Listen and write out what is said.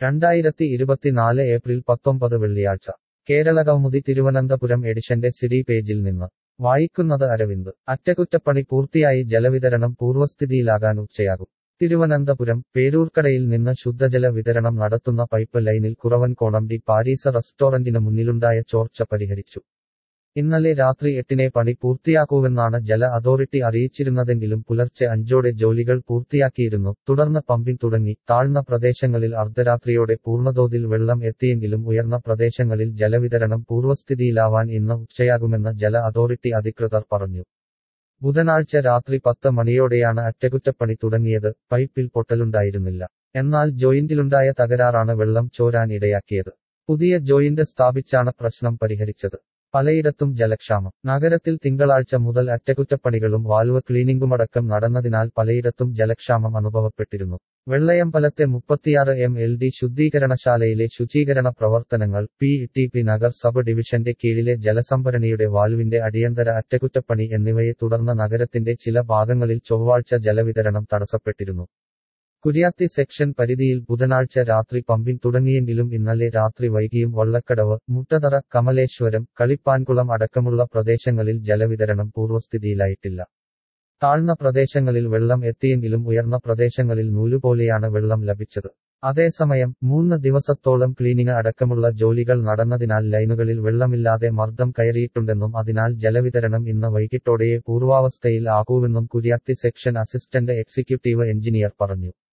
രണ്ടായിരത്തി ഇരുപത്തിനാല് ഏപ്രിൽ പത്തൊമ്പത് വെള്ളിയാഴ്ച കേരളകൗമുദി തിരുവനന്തപുരം എഡിഷന്റെ സിഡി പേജിൽ നിന്ന് വായിക്കുന്നത് അരവിന്ദ് അറ്റകുറ്റപ്പണി പൂർത്തിയായി ജലവിതരണം പൂർവ്വസ്ഥിതിയിലാകാൻ ഉച്ചയാകും തിരുവനന്തപുരം പേരൂർക്കടയിൽ നിന്ന് ശുദ്ധജല വിതരണം നടത്തുന്ന പൈപ്പ് ലൈനിൽ കുറവൻകോണം ഡി പാരീസ റെസ്റ്റോറന്റിന് മുന്നിലുണ്ടായ ചോർച്ച പരിഹരിച്ചു ഇന്നലെ രാത്രി എട്ടിനെ പണി പൂർത്തിയാക്കൂവെന്നാണ് ജല അതോറിറ്റി അറിയിച്ചിരുന്നതെങ്കിലും പുലർച്ചെ അഞ്ചോടെ ജോലികൾ പൂർത്തിയാക്കിയിരുന്നു തുടർന്ന് പമ്പിംഗ് തുടങ്ങി താഴ്ന്ന പ്രദേശങ്ങളിൽ അർദ്ധരാത്രിയോടെ പൂർണ്ണതോതിൽ വെള്ളം എത്തിയെങ്കിലും ഉയർന്ന പ്രദേശങ്ങളിൽ ജലവിതരണം പൂർവ്വസ്ഥിതിയിലാവാൻ ഇന്ന് ഉച്ചയാകുമെന്ന് ജല അതോറിറ്റി അധികൃതർ പറഞ്ഞു ബുധനാഴ്ച രാത്രി പത്ത് മണിയോടെയാണ് അറ്റകുറ്റപ്പണി തുടങ്ങിയത് പൈപ്പിൽ പൊട്ടലുണ്ടായിരുന്നില്ല എന്നാൽ ജോയിന്റിലുണ്ടായ തകരാറാണ് വെള്ളം ചോരാൻ ഇടയാക്കിയത് പുതിയ ജോയിന്റ് സ്ഥാപിച്ചാണ് പ്രശ്നം പരിഹരിച്ചത് പലയിടത്തും ജലക്ഷാമം നഗരത്തിൽ തിങ്കളാഴ്ച മുതൽ അറ്റകുറ്റപ്പണികളും വാൽവ് ക്ലീനിംഗുമടക്കം നടന്നതിനാൽ പലയിടത്തും ജലക്ഷാമം അനുഭവപ്പെട്ടിരുന്നു വെള്ളയമ്പലത്തെ മുപ്പത്തിയാറ് എം എൽ ഡി ശുദ്ധീകരണശാലയിലെ ശുചീകരണ പ്രവർത്തനങ്ങൾ P T P Nagar sub ഡിവിഷന്റെ കീഴിലെ ജലസംഭരണിയുടെ വാൽവിന്റെ അടിയന്തര അറ്റകുറ്റപ്പണി എന്നിവയെ തുടർന്ന് നഗരത്തിന്റെ ചില ഭാഗങ്ങളിൽ ചൊവ്വാഴ്ച ജലവിതരണം തടസ്സപ്പെട്ടിരുന്നു കുര്യാത്തി സെക്ഷൻ പരിധിയിൽ ബുധനാഴ്ച രാത്രി പമ്പിംഗ് തുടങ്ങിയെങ്കിലും ഇന്നലെ രാത്രി വൈകിയും വള്ളക്കടവ് മുട്ടതറ കമലേശ്വരം കളിപ്പാൻകുളം അടക്കമുള്ള പ്രദേശങ്ങളിൽ ജലവിതരണം പൂർവ്വസ്ഥിതിയിലായിട്ടില്ല താഴ്ന്ന പ്രദേശങ്ങളിൽ വെള്ളം എത്തിയെങ്കിലും ഉയർന്ന പ്രദേശങ്ങളിൽ നൂലുപോലെയാണ് വെള്ളം ലഭിച്ചത് അതേസമയം മൂന്ന് ദിവസത്തോളം ക്ലീനിംഗ് അടക്കമുള്ള ജോലികൾ നടന്നതിനാൽ ലൈനുകളിൽ വെള്ളമില്ലാതെ മർദ്ദം കയറിയിട്ടുണ്ടെന്നും അതിനാൽ ജലവിതരണം ഇന്ന് വൈകിട്ടോടെയെ പൂർവാവസ്ഥയിൽ ആകൂവെന്നും Kuriyathi section assistant executive engineer പറഞ്ഞു